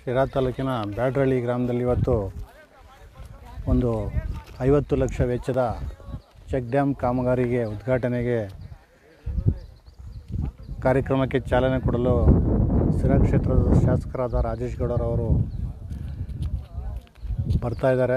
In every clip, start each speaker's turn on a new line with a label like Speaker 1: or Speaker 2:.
Speaker 1: ಶಿರಾ ತಾಲೂಕಿನ ಬ್ಯಾಡ್ರಳ್ಳಿ ಗ್ರಾಮದಲ್ಲಿ ಇವತ್ತು ಒಂದು ಐವತ್ತು ಲಕ್ಷ ವೆಚ್ಚದ ಚೆಕ್ ಡ್ಯಾಮ್ ಕಾಮಗಾರಿಗೆ ಉದ್ಘಾಟನೆಗೆ ಕಾರ್ಯಕ್ರಮಕ್ಕೆ ಚಾಲನೆ ಕೊಡಲು ಶಿರಾ ಕ್ಷೇತ್ರದ ಶಾಸಕರಾದ ರಾಜೇಶ್ ಗೌಡರವರು ಬರ್ತಾ ಇದ್ದಾರೆ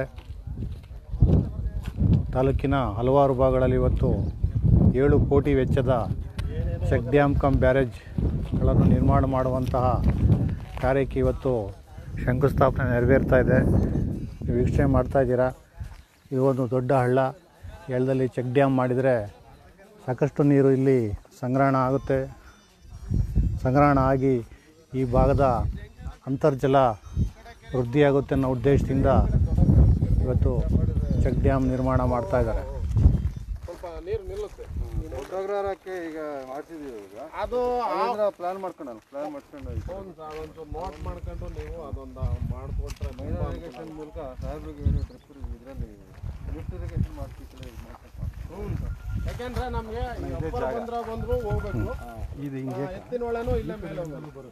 Speaker 1: ತಾಲೂಕಿನ ಹಲವಾರು ಭಾಗಗಳಲ್ಲಿ ಇವತ್ತು ಏಳು ಕೋಟಿ ವೆಚ್ಚದ ಚೆಕ್ ಡ್ಯಾಮ್ ಕಮ್ ಬ್ಯಾರೇಜ್ಗಳನ್ನು ನಿರ್ಮಾಣ ಮಾಡುವಂತಹ ಕಾರ್ಯಕ್ಕೆ ಇವತ್ತು ಶಂಕುಸ್ಥಾಪನೆ ನೆರವೇರ್ತಾ ಇದೆ ನೀವು ವೀಕ್ಷಣೆ ಮಾಡ್ತಾ ಇದ್ದೀರಾ ಇದು ಒಂದು ದೊಡ್ಡ ಹಳ್ಳ ಈ ಹಳ್ಳದಲ್ಲಿ ಚೆಕ್ ಡ್ಯಾಮ್ ಮಾಡಿದರೆ ಸಾಕಷ್ಟು ನೀರು ಇಲ್ಲಿ ಸಂಗ್ರಹಣ ಆಗುತ್ತೆ ಸಂಗ್ರಹಣ ಆಗಿ ಈ ಭಾಗದ ಅಂತರ್ಜಲ ವೃದ್ಧಿಯಾಗುತ್ತೆ ಅನ್ನೋ ಉದ್ದೇಶದಿಂದ ಇವತ್ತು ಚೆಕ್ ಡ್ಯಾಮ್ ನಿರ್ಮಾಣ ಮಾಡ್ತಾ ಇದ್ದಾರೆ
Speaker 2: ಸ್ವಲ್ಪ ನೀರು ನಿಲ್ಲುತ್ತೆ
Speaker 3: ದೊಡ್ಡಗ್ರಹಕ್ಕೆ ಈಗ ಮಾಡ್ತಿದ್ದೀವಿ ಈಗ
Speaker 2: ಅದು
Speaker 3: ಪ್ಲಾನ್ ಮಾಡ್ಕೊಂಡು ಪ್ಲಾನ್ ಮಾಡ್ಕೊಂಡು
Speaker 2: ಒಂದು ಒಂಚೂರು ನೋಟ್ ಮಾಡ್ಕೊಂಡು ನೀವು ಅದೊಂದು ಮಾಡಿಕೊಟ್ರೆ ತುಂಬ ಅನುಕೂಲ.
Speaker 3: ಇರಿಗೇಷನ್ ಮೂಲಕ ಸಾಹೇಬ್ರಿಗೆ ಏನು ಡ್ರಿಪ್ ಇದರಲ್ಲಿ ಲಿಫ್ಟ್ ಇರಿಗೇಷನ್ ಮಾಡ್ತಿದ್ರೆ ಇದು ಮಾಡ್ಸಕ್ಕೆ
Speaker 2: ಹ್ಞೂ ಸರ್ ಯಾಕೆಂದ್ರೆ ನಮಗೆ ಬಂದ್ರ ಬಂದ್ರು ಹೋಗ್ಬೇಕು
Speaker 1: ಇದು ಹಿಂಗೆ
Speaker 2: ಆ, ಎತ್ತಿನ ಒಳನೂ ಇಲ್ಲೇ ಮೇಲೆ ಹೋಗ್ಬೇಕು.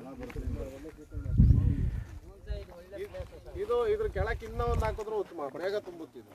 Speaker 2: ಇದು ಇದ್ರ ಕೆಳಕ್ಕೆ ಇನ್ನೂ ಒಂದು ಹಾಕಿದ್ರು ಉತ್ತಮ ಬೇಗ ತುಂಬುತ್ತಿದ್ದು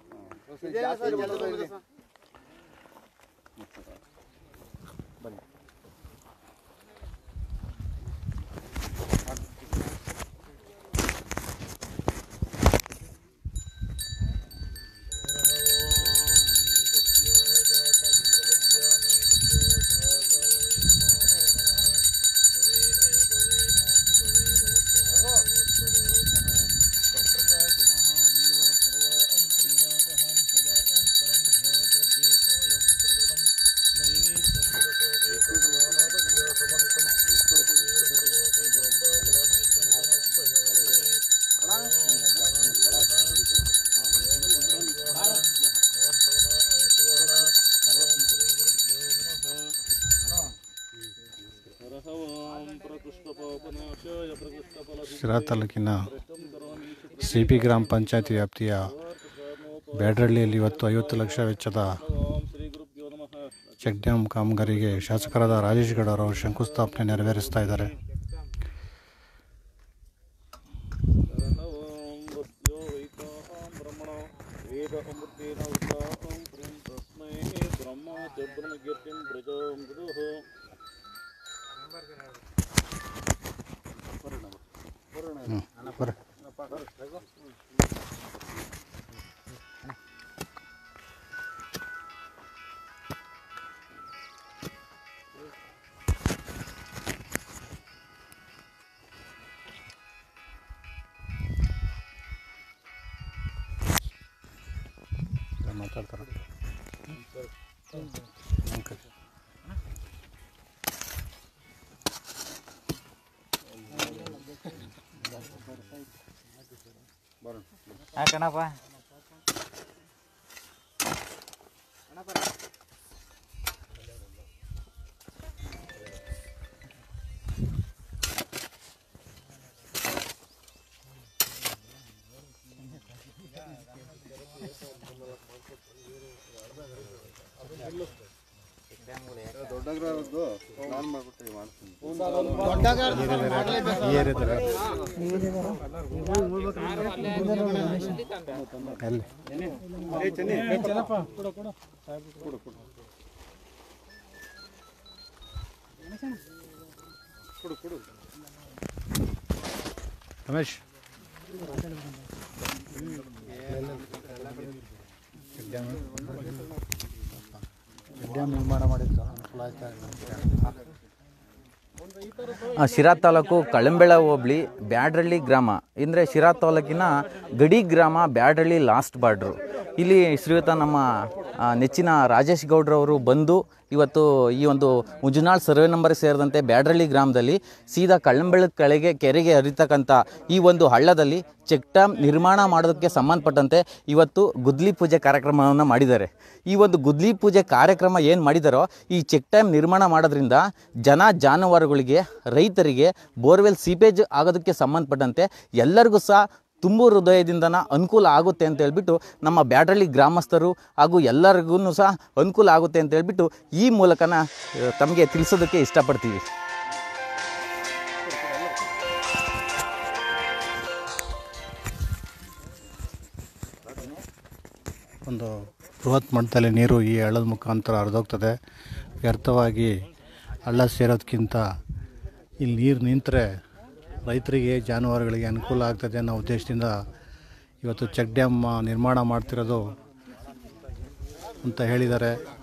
Speaker 1: ಶಿರಾ ತಾಲೂಕಿನ ಸಿ ಪಿ ಗ್ರಾಮ ಪಂಚಾಯತಿ ವ್ಯಾಪ್ತಿಯ ಬ್ಯಾಡ್ರಳ್ಳಿಯಲ್ಲಿ ಇವತ್ತು ಐವತ್ತು ಲಕ್ಷ ವೆಚ್ಚದ ಚೆಕ್ ಡ್ಯಾಮ್ ಕಾಮಗಾರಿಗೆ ಶಾಸಕರಾದ ರಾಜೇಶ್ ಗೌಡರವರು ಶಂಕುಸ್ಥಾಪನೆ ನೆರವೇರಿಸ್ತಾ ಇದ್ದಾರೆ ಬರ್ರಿ. ಮಾತಾಡ್ತಾರೆ ಓಕೆ.
Speaker 4: ಯಾಕಣಪ್ಪ
Speaker 3: ದೊಡ್ಡಗ್ರಹದ್ದು ಪ್ಲಾನ್ ಮಾಡ್ಬಿಟ್ಟು ಮಾಡ್ತೀನಿ
Speaker 1: ಈ ಏರಿಯಾದಲ್ಲಿ ಎಲ್ಲಿ ರಮೇಶ್ ಡ್ಯಾಮ್ ಡ್ಯಾಮ್ ನಿರ್ಮಾಣ ಮಾಡಿದ್ದು ಅನುಕೂಲ ಆಯ್ತಾ
Speaker 4: ಆ, ಶಿರಾ ತಾಲೂಕು ಕಳಂಬೆಳ ಹೋಬಳಿ ಬ್ಯಾಡ್ರಳ್ಳಿ ಗ್ರಾಮ ಅಂದರೆ ಶಿರಾ ತಾಲೂಕಿನ ಗಡಿ ಗ್ರಾಮ ಬ್ಯಾಡ್ರಳ್ಳಿ ಲಾಸ್ಟ್ ಬಾರ್ಡ್ರು ಇಲ್ಲಿ ಶ್ರೀಯುತ ನಮ್ಮ ಆ, ನೆಚ್ಚಿನ ರಾಜೇಶ್ ಗೌಡ್ರವರು ಬಂದು ಇವತ್ತು ಈ ಒಂದು ಮುಜುನಾಳ್ ಸರ್ವೆ ನಂಬರ್ ಸೇರಿದಂತೆ ಬ್ಯಾಡ್ರಳ್ಳಿ ಗ್ರಾಮದಲ್ಲಿ ಸೀದಾ ಕಳ್ಳಂಬೆಳ ಕೆಳಗೆ ಕೆರೆಗೆ ಹರಿತಕ್ಕಂಥ ಈ ಒಂದು ಹಳ್ಳದಲ್ಲಿ ಚೆಕ್ ಡ್ಯಾಮ್ ನಿರ್ಮಾಣ ಮಾಡೋದಕ್ಕೆ ಸಂಬಂಧಪಟ್ಟಂತೆ ಇವತ್ತು ಗುದ್ಲಿ ಪೂಜೆ ಕಾರ್ಯಕ್ರಮವನ್ನು ಮಾಡಿದ್ದಾರೆ ಈ ಒಂದು ಗುದ್ಲಿ ಪೂಜೆ ಕಾರ್ಯಕ್ರಮ ಏನು ಮಾಡಿದಾರೋ ಈ ಚೆಕ್ ಡ್ಯಾಮ್ ನಿರ್ಮಾಣ ಮಾಡೋದ್ರಿಂದ ಜನ ಜಾನುವಾರುಗಳಿಗೆ ರೈತರಿಗೆ ಬೋರ್ವೆಲ್ ಸೀಪೇಜ್ ಆಗೋದಕ್ಕೆ ಸಂಬಂಧಪಟ್ಟಂತೆ ಎಲ್ಲರಿಗೂ ಸಹ ತುಂಬು ಹೃದಯದಿಂದನ ಅನುಕೂಲ ಆಗುತ್ತೆ ಅಂತ ಹೇಳ್ಬಿಟ್ಟು ನಮ್ಮ ಬ್ಯಾಡ್ರಳ್ಳಿ ಗ್ರಾಮಸ್ಥರು ಹಾಗೂ ಎಲ್ಲರಿಗೂ ಸಹ ಅನುಕೂಲ ಆಗುತ್ತೆ ಅಂತ ಹೇಳ್ಬಿಟ್ಟು ಈ ಮೂಲಕನ ತಮಗೆ ತಿಳಿಸೋದಕ್ಕೆ ಇಷ್ಟಪಡ್ತೀವಿ
Speaker 1: ಒಂದು ಬೃಹತ್ ಮಟ್ಟದಲ್ಲಿ ನೀರು ಈ ಹಳ್ಳದ ಮುಖಾಂತರ ಹರಿದೋಗ್ತದೆ ವ್ಯರ್ಥವಾಗಿ ಹಳ್ಳ ಸೇರೋದಕ್ಕಿಂತ ಇಲ್ಲಿ ನೀರು ನಿಂತರೆ ರೈತರಿಗೆ ಜಾನುವಾರುಗಳಿಗೆ ಅನುಕೂಲ ಆಗ್ತದೆ ಅನ್ನೋ ಉದ್ದೇಶದಿಂದ ಇವತ್ತು ಚೆಕ್ ಡ್ಯಾಮ್ ನಿರ್ಮಾಣ ಮಾಡ್ತಿರೋದು ಅಂತ ಹೇಳಿದ್ದಾರೆ